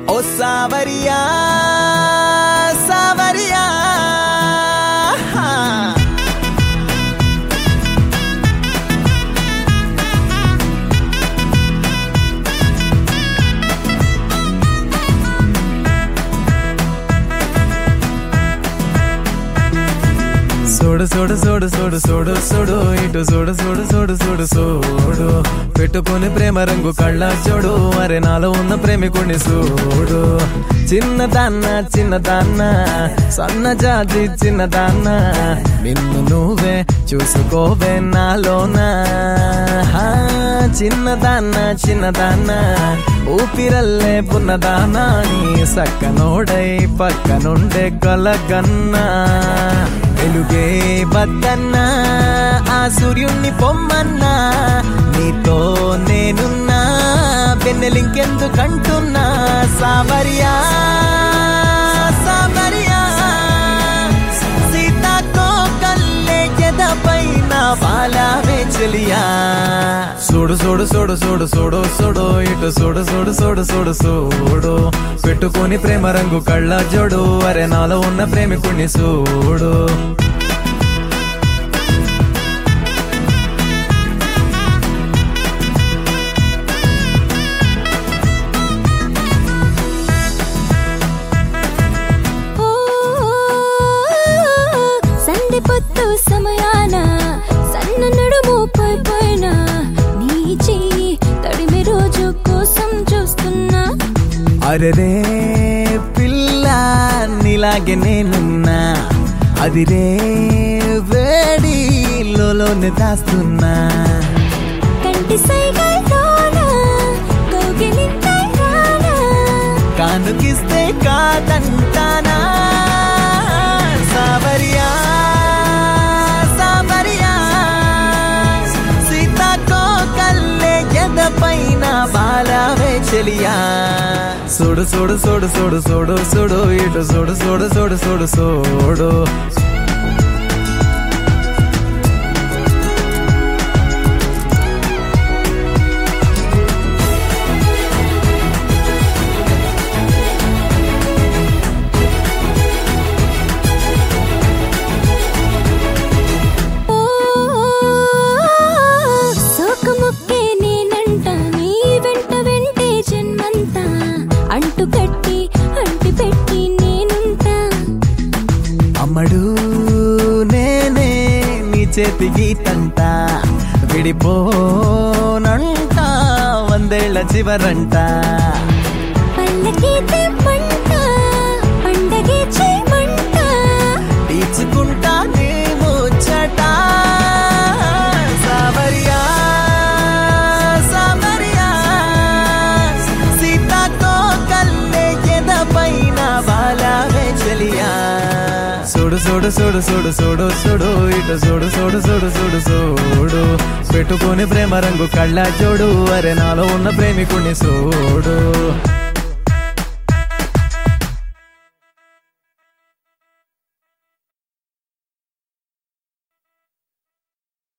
ఓ సావరియా సావరియా సోడు సోడు సోడు సోడు సోడు సోడు ఇటు సోడు సోడు సోడు సోడు సోడు పెట్టుకుని ప్రేమ రంగు కళ్ళ చూడు అరే నాలో ఉన్న ప్రేమికుని చూడు చిన్నదాన్న చిన్నదాన్న సన్న జాతి చిన్నదాన్న నిన్ను నువ్వే చూసుకోవే నాలోన హా, చిన్నదాన్న చిన్నదాన్న ఊపిరల్లే పున్నదాన నీ సక్కనోడై పక్కనుండే కలగన్నా వెలుగే బద్దన్నా ఆ సూర్యుణ్ణి పొమ్మన్నా నీతో నేనున్నా వెన్నెలింకెందుకంటున్నా సామరియా సామరియా సీతాకో కల్లే ఎదపైన బాలావే చెలియా చూడు చూడు చూడు చూడు చూడు చూడు ఇటు చూడు చూడు చూడు చూడు చూడు పెట్టుకొని ప్రేమ రంగు కళ్ళ జోడు అరే నాలో ఉన్న ప్రేమికుణ్ణి చూడు ఓ సంధి పొత్తు సమయాన సన్న నడుము పైపైన నీ చెయ్యి తడిమి రోజు కోసం చూస్తున్నా అరెరే పిల్ల నీలాగే నేనున్నా అది రే వేడి లోలోనే దాస్తున్నా కంటి సైగల్లోన కౌగిలింతై రానా కానుకిస్తే కాదంటానా సావరియా సావరియా సీతాకో కల్లే ఎదపైన బాలావే చెలియా చూడు చూడు చూడు చూడు చూడు చూడు ఇటు చూడు చూడు చూడు చూడు చూడు ఓ సోకముక్కే నేనంట నీ వెంట వెంటే జన్మంతా అంటు కట్టి అంటి పెట్టి నేనుంటా అమ్మడు నేనే నీ చేతి గీతంట విడిపోనంట వందేళ్ల చివరంట పల్లకి తెమ్మంట పండగే చేయమంట తీర్చుకుంటా నీ ముచ్చట సావరియా సావరియా సీతాకో కల్లే ఎదపైన బాలావే చెలియా చూడు చూడు చూడు చూడు చూడు చూడు ఇటు చూడు చూడు చూడు చూడు చూడు పెట్టుకొని ప్రేమ రంగు కళ్ళ చూడు అరే నాలో ఉన్న ప్రేమికుని చూడు